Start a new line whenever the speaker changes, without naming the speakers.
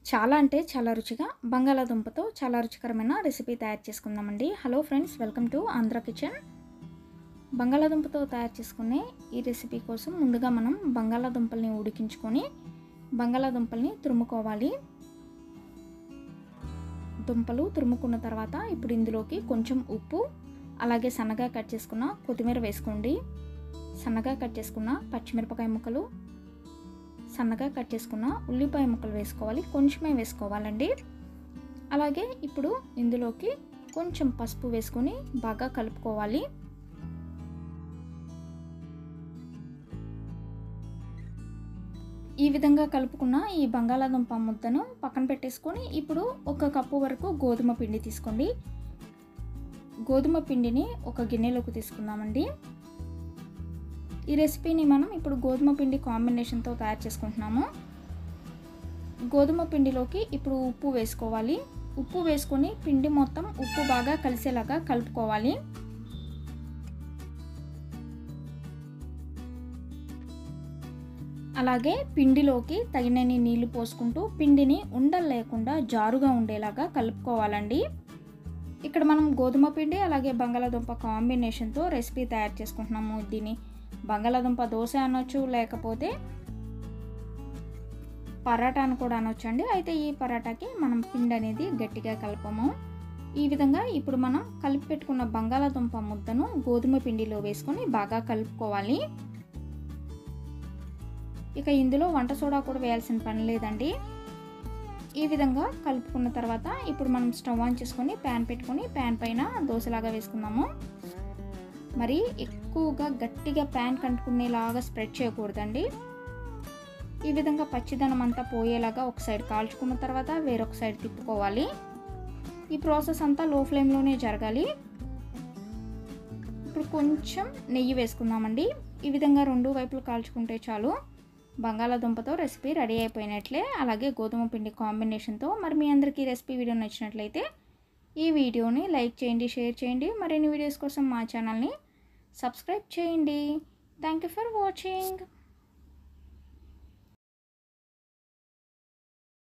చాలా అంటే చాలా రుచిగా బంగాళాదుంపతో చాలా రుచికరమైన రెసిపీ తయారు చేసుకుందామండి hello friends welcome to Andhra kitchen బంగాళాదుంపతో తయారు చేసుకునే ఈ రెసిపీ కోసం ముందుగా మనం బంగాళాదుంపల్ని ఉడికించుకొని బంగాళాదుంపల్ని తురుముకోవాలి దుంపలు తురుముకున్న తర్వాత ఇప్పుడు ఇందులోకి కొంచెం ఉప్పు అలాగే సన్నగా కట్ చేసుకున్న కొత్తిమీర వేసుకోండి సన్నగా కట్ చేసుకున్న పచ్చిమిరపకాయ ముక్కలు సన్నగా కట్ చేసుకున్న ఉల్లిపాయ ముక్కలు వేసుకోవాలి కొంచెమే వేసుకోవాలండి అలాగే ఇప్పుడు ఇందులోకి కొంచెం పసుపు వేసుకొని బాగా కలుపుకోవాలి ఈ విధంగా కలుపుకున్న ఈ బంగాళాదుంప ముద్దను పక్కన పెట్టేసుకొని ఇప్పుడు ఒక కప్పు వరకు గోధుమ పిండి తీసుకోండి గోధుమ పిండిని ఒక గిన్నెలోకి తీసుకుందామండి ఈ రెసిపీని మనం ఇప్పుడు గోధుమ పిండి కాంబినేషన్తో తయారు చేసుకుంటున్నాము గోధుమ పిండిలోకి ఇప్పుడు ఉప్పు వేసుకోవాలి ఉప్పు వేసుకొని పిండి మొత్తం ఉప్పు బాగా కలిసేలాగా కలుపుకోవాలి అలాగే పిండిలోకి తగినన్ని నీళ్లు పోసుకుంటూ పిండిని ఉండలు లేకుండా జారుగా ఉండేలాగా కలుపుకోవాలండి ఇక్కడ మనం గోధుమ పిండి అలాగే బంగాళాదుంప కాంబినేషన్తో రెసిపీ తయారు చేసుకుంటున్నాము దీన్ని బంగాళాదుంప దోశ అనొచ్చు లేకపోతే పరాటా అని కూడా అనొచ్చు అండి అయితే ఈ పరాటాకి మనం పిండి అనేది గట్టిగా కలపము ఈ విధంగా ఇప్పుడు మనం కలిపి పెట్టుకున్న బంగాళాదుంప ముద్దను గోధుమ పిండిలో వేసుకొని బాగా కలుపుకోవాలి ఇక ఇందులో వంట సోడా కూడా వేయాల్సిన పని లేదండి ఈ విధంగా కలుపుకున్న తర్వాత ఇప్పుడు మనం స్టవ్ ఆన్ చేసుకొని ప్యాన్ పెట్టుకొని ప్యాన్ పైన దోశలాగా వేసుకుందాము మరి ఎక్కువగా గట్టిగా ప్యాన్ కంటుకునేలాగా స్ప్రెడ్ చేయకూడదండి ఈ విధంగా పచ్చిదనం అంతా పోయేలాగా ఒక సైడ్ కాల్చుకున్న తర్వాత వేరొక సైడ్ తిప్పుకోవాలి ఈ ప్రాసెస్ అంతా లో ఫ్లేమ్లోనే జరగాలి ఇప్పుడు కొంచెం నెయ్యి వేసుకుందామండి ఈ విధంగా రెండు వైపులు కాల్చుకుంటే చాలు బంగాళాదుంపతో రెసిపీ రెడీ అయిపోయినట్లే అలాగే గోధుమ పిండి కాంబినేషన్తో మరి మీ అందరికీ రెసిపీ వీడియో నచ్చినట్లయితే ఈ వీడియోని లైక్ చేయండి షేర్ చేయండి మరిన్ని వీడియోస్ కోసం మా ఛానల్ని సబ్స్క్రైబ్ చేయండి థ్యాంక్ యూ ఫర్ వాచింగ్